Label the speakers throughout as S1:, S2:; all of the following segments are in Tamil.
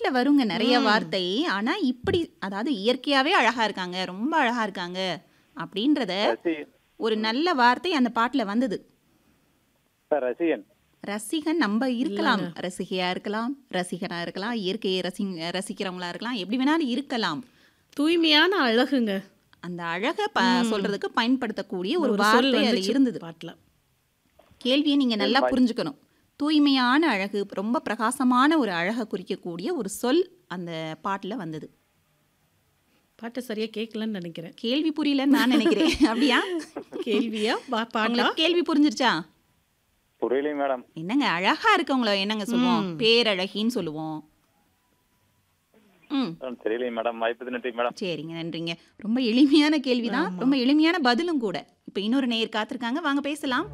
S1: பாட்டுல வருங்க நிறைய வார்த்தை ஆனா இப்படி அதாவது இயற்கையாவே அழகா இருக்காங்க ரொம்ப அழகா இருக்காங்க அப்படின்றத
S2: ரசி-
S1: ஒரு நல்ல வார்த்தை அந்த பாட்டுல வந்தது
S2: சார் ரசிகன்
S1: ரசிகன் நம்ம இருக்கலாம் ரசிகையா இருக்கலாம் ரசிகனா இருக்கலாம் இயற்கையை ரசி ரசிக்கிறவங்களா இருக்கலாம் எப்படி வேணாலும் இருக்கலாம்
S3: தூய்மையான அழகுங்க
S1: அந்த அழகை ப சொல்றதுக்கு பயன்படுத்தக்கூடிய ஒரு
S3: ஒரு சொல்
S1: வார்த்தை அதுல
S3: வந்துச்சு
S1: இருந்தது
S3: பாட்டுல
S1: கேள்வியை நீங்க நல்லா புரிஞ்சுக்கணும் தூய்மையான அழகு ரொம்ப பிரகாசமான ஒரு அழகை குறிக்கக்கூடிய ஒரு சொல் அந்த பாட்டுல வந்தது
S3: பாட்டை சரியா கேட்கலன்னு நினைக்கிறேன்
S1: கேள்வி புரியலன்னு நான் நினைக்கிறேன் அப்படியா
S3: கேள்வியா பா- பாட்டா
S1: உங்களுக்கு கேள்வி புரிஞ்சிருச்சா
S2: புரியலையே மேடம்
S1: என்னங்க அழகா இருக்கவங்கள என்னங்க சொல்லுவோம் பேரழகின்னு சொல்லுவோம் ம்
S2: மேடம் தெரியலையே மேடம் வாய்ப்பு நன்றி மேடம்
S1: சரிங்க நன்றிங்க ரொம்ப எளிமையான கேள்விதான் ரொம்ப எளிமையான பதிலும் கூட இப்போ இன்னொரு நேயர் காத்திருக்காங்க வாங்க பேசலாம்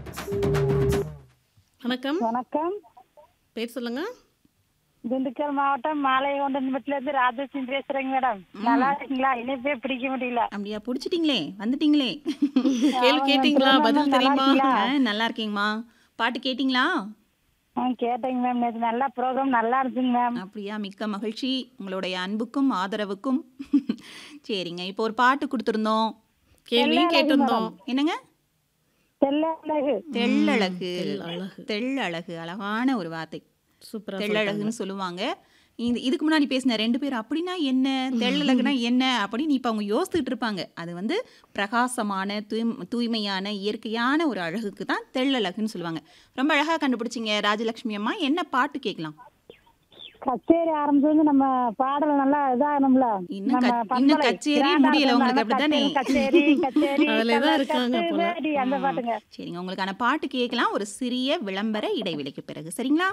S3: வணக்கம்
S4: வணக்கம்
S3: பேர் சொல்லுங்க
S4: திண்டுக்கல் மாவட்டம் மாலையகொண்டன்பட்டில இருந்து ராஜேஷன் பேசுறேங்க மேடம் நல்லா இருக்கீங்களா இணைப்பே பிடிக்க முடியல
S1: அப்படியா பிடிச்சிட்டிங்களே வந்துட்டீங்களே
S3: கேள்வி கேட்டீங்களா பதில் தெரியுமா
S1: ஆ, நல்லா இருக்கீங்கம்மா பாட்டு கேட்டிங்களா
S4: ஆ, கேட்டேங்க மேம் நேற்று நல்லா ப்ரோக்ராம் நல்லா இருந்துங்க மேம்
S1: அப்படியா மிக்க மகிழ்ச்சி உங்களுடைய அன்புக்கும் ஆதரவுக்கும் சரிங்க இப்போ ஒரு பாட்டு கொடுத்துருந்தோம்
S3: கேள்வியும் கேட்டிருந்தோம்
S1: என்னங்க
S4: தெல்லழகு
S1: தெள்ளழகு
S3: அழகு.
S1: தெள்ளழகு அழகான ஒரு வார்த்தை
S3: சூப்பரா
S1: தெள்ளழகுன்னு சொல்லுவாங்க இந்த இதுக்கு முன்னாடி பேசின ரெண்டு பேர் அப்படின்னா என்ன தெள்ளழகுனா என்ன அப்படின்னு இப்போ அவங்க யோசிச்சுட்டு இருப்பாங்க அது வந்து பிரகாசமான தூய் தூய்மையான இயற்கையான ஒரு அழகுக்கு தான் தெள்ளழகுன்னு சொல்லுவாங்க ரொம்ப அழகாக கண்டுபிடிச்சிங்க ராஜலட்சுமி அம்மா என்ன பாட்டு கேட்கலாம்
S4: கச்சேரி ஆரம்பிச்சது நம்ம பாடல் நல்லா இதாகணும்ல
S1: இன்னும்
S4: நம்ம
S1: கச்- இன்னும்
S4: பண்பலை
S1: கச்சேரியே
S4: grand ஆ
S1: முடியல
S4: இருக்கணும்.
S1: உங்களுக்கு
S4: நல்லா
S1: அப்படித்தானே?
S4: கச்சேரி கச்சேரி
S3: அதுல தான் இருக்காங்க
S4: கத்து
S3: போல.
S4: வேடி, அந்த பாட்டுங்க
S1: சரிங்க உங்களுக்கான பாட்டு கேட்கலாம் ஒரு சிறிய விளம்பர இடைவெளிக்கு பிறகு சரிங்களா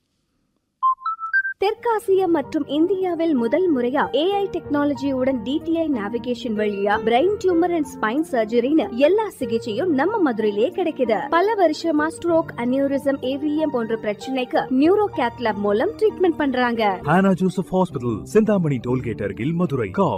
S5: தெற்காசியா மற்றும் இந்தியாவில் முதல் முறையா ஏஐ டெக்னாலஜியுடன் டிடிஐ நேவிகேஷன் வழியா பிரெயின் டியூமர் அண்ட் ஸ்பைன் சர்ஜரின்னு எல்லா சிகிச்சையும் நம்ம மதுரையிலே கிடைக்குது பல வருஷமா ஸ்ட்ரோக் அனியூரிசம் ஏவிஎம் போன்ற பிரச்சனைக்கு நியூரோ கேத்லாப் மூலம் ட்ரீட்மெண்ட் பண்றாங்க
S6: Hannah Joseph Hospital, Sindhamani Tollgate Argil, Madurai. Call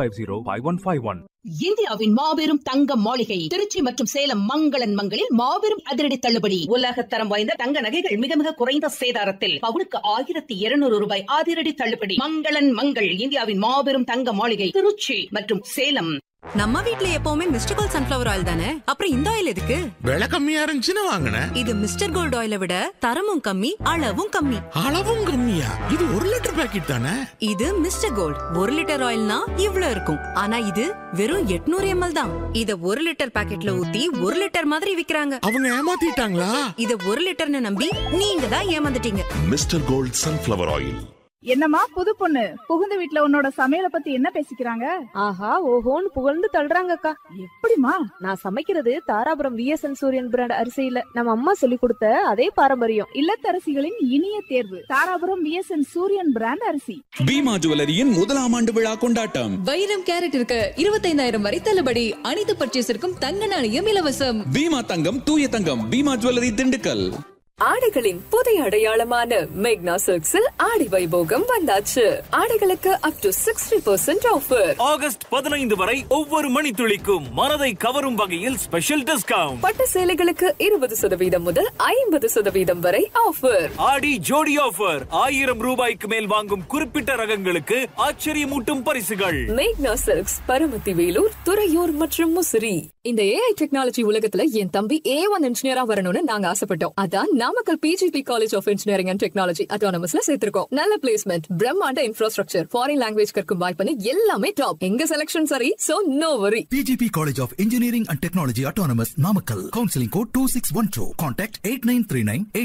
S6: 350-5151.
S7: இந்தியாவின் மாபெரும் தங்க மாளிகை திருச்சி மற்றும் சேலம் மங்களன் மங்களில் மாபெரும் அதிரடி தள்ளுபடி உலகத்தரம் வாய்ந்த தங்க நகைகள் மிக மிக குறைந்த சேதாரத்தில் பவுனுக்கு ஆயிரத்தி இருநூறு ரூபாய் அதிரடி தள்ளுபடி மங்களன் மங்கள் இந்தியாவின் மாபெரும் தங்க மாளிகை திருச்சி மற்றும் சேலம்
S8: நம்ம வீட்ல எப்பவுமே மிஸ்டர் கோல்ட் சன்ஃபிளவர் ஆயில் தானே அப்புறம் இந்த ஆயில் எதுக்கு
S9: விலை கம்மியா இருந்துச்சுன்னு வாங்கினேன்
S8: இது மிஸ்டர் கோல்ட் ஆயிலை விட தரமும் கம்மி அளவும் கம்மி
S9: அளவும் கம்மியா இது ஒரு லிட்டர் பாக்கெட் தானே
S8: இது மிஸ்டர் கோல்ட் ஒரு லிட்டர் ஆயில்னா இவ்ளோ இருக்கும் ஆனா இது வெறும் 800 எம்எல் தான் இத ஒரு லிட்டர் பாக்கெட்ல ஊத்தி ஒரு லிட்டர் மாதிரி விக்கிறாங்க
S9: அவங்க ஏமாத்திட்டாங்களா
S8: இத ஒரு லிட்டர்னு நம்பி நீங்க தான் ஏமாந்துட்டீங்க
S10: மிஸ்டர் கோல்ட் சன்ஃபிளவர் ஆயில்
S11: என்னம்மா புது பொண்ணு புகுந்த வீட்ல உன்னோட சமையல பத்தி என்ன பேசிக்கிறாங்க
S12: ஆஹா ஓஹோன்னு புகழ்ந்து தள்ளுறாங்கக்கா
S11: எப்படிமா
S12: நான் சமைக்கிறது தாராபுரம் விஎஸ்என் சூரியன் பிராண்ட் அரிசியில நம்ம அம்மா சொல்லி கொடுத்த அதே பாரம்பரியம்
S11: இல்லத்தரசிகளின் இனிய தேர்வு தாராபுரம் விஎஸ்என் சூரியன் பிராண்ட் அரிசி
S13: பீமா ஜுவல்லரியின் முதலாம் ஆண்டு விழா கொண்டாட்டம்
S14: வைரம் கேரட் இருக்கு இருபத்தைந்தாயிரம் வரை தள்ளுபடி அனைத்து பர்ச்சேஸிற்கும் தங்க நாணயம் இலவசம்
S13: பீமா தங்கம் தூய தங்கம் பீமா ஜுவல்லரி திண்டுக்கல்
S14: ஆடைகளின் புதிய அடையாளமான மேக்னா சில்க்ஸில் ஆடி வைபோகம் வந்தாச்சு ஆடைகளுக்கு up to sixty percent offer
S15: August பதினைந்து வரை ஒவ்வொரு மணித்துளிக்கும் மனதை கவரும் வகையில் ஸ்பெஷல் டிஸ்கவுண்ட்
S14: பட்டு சேலைகளுக்கு இருபது சதவீதம் முதல் ஐம்பது சதவீதம் வரை ஆஃபர்
S15: ஆடி ஜோடி ஆஃபர் ஆயிரம் ரூபாய்க்கு மேல் வாங்கும் குறிப்பிட்ட ரகங்களுக்கு ஆச்சரியமூட்டும் பரிசுகள்
S14: மேக்னா சில்க்ஸ் பரமத்தி வேலூர் துறையூர் மற்றும் முசிறி இந்த ஏஐ டெக்னாலஜி உலகத்துல என் தம்பி ஏ ஒன் இன்ஜினியரா வரணும்னு நாங்க ஆசைப்பட்டோம் அதான் Namakkal PGP college of engineering and technology அட்டானமஸ்ல சேர்த்திருக்கோம் நல்ல பிளேஸ்மெண்ட் பிரம்மாண்ட இன்ஃப்ராஸ்ட்ரக்சர் ஃபாரின் லாங்குவேஜ் கற்கும் வாய்ப்புன்னு எல்லாமே டாப் எங்க செலக்ஷன் சரி so no worry
S16: PGP College of Engineering and Technology Autonomous Namakkal. Counseling code 2612. Contact 8939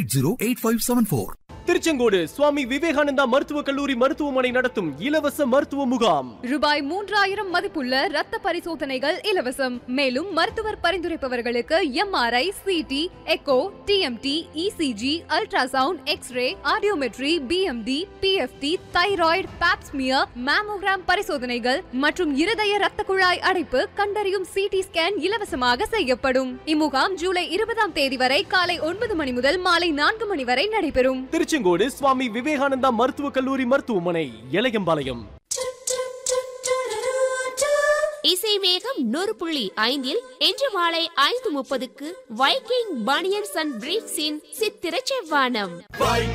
S16: 808574.
S17: Tiruchengode Swami Vivekananda மருத்துவக் கல்லூரி மருத்துவமனை நடத்தும் இலவச மருத்துவ முகாம்
S18: ரூபாய் மூன்றாயிரம் மதிப்புள்ள ரத்த பரிசோதனைகள் இலவசம் மேலும் மருத்துவர் பரிந்துரைப்பவர்களுக்கு MRI CT echo TMT ECG ultrasound x ray audiometry BMD PFT thyroid pap smear mammogram பரிசோதனைகள் மற்றும் இருதய ரத்த குழாய் அடைப்பு கண்டறியும் சிடி ஸ்கேன் இலவசமாக செய்யப்படும் இம்முகாம் ஜூலை இருபதாம் தேதி வரை காலை ஒன்பது மணி முதல் மாலை நான்கு மணி வரை நடைபெறும்
S17: திருச்செங்கோடு சுவாமி விவேகானந்தா மருத்துவக் கல்லூரி மருத்துவமனை இளையம்பாளையம்
S19: இசை வேகம் நூறு புள்ளி ஐந்தில் இன்று மாலை ஐந்து முப்பதுக்கு வைக்கிங் பனியன்ஸ் அண்ட் பிரீப்ஸின் சித்திர செவ்வானம்
S15: வைக்கிங்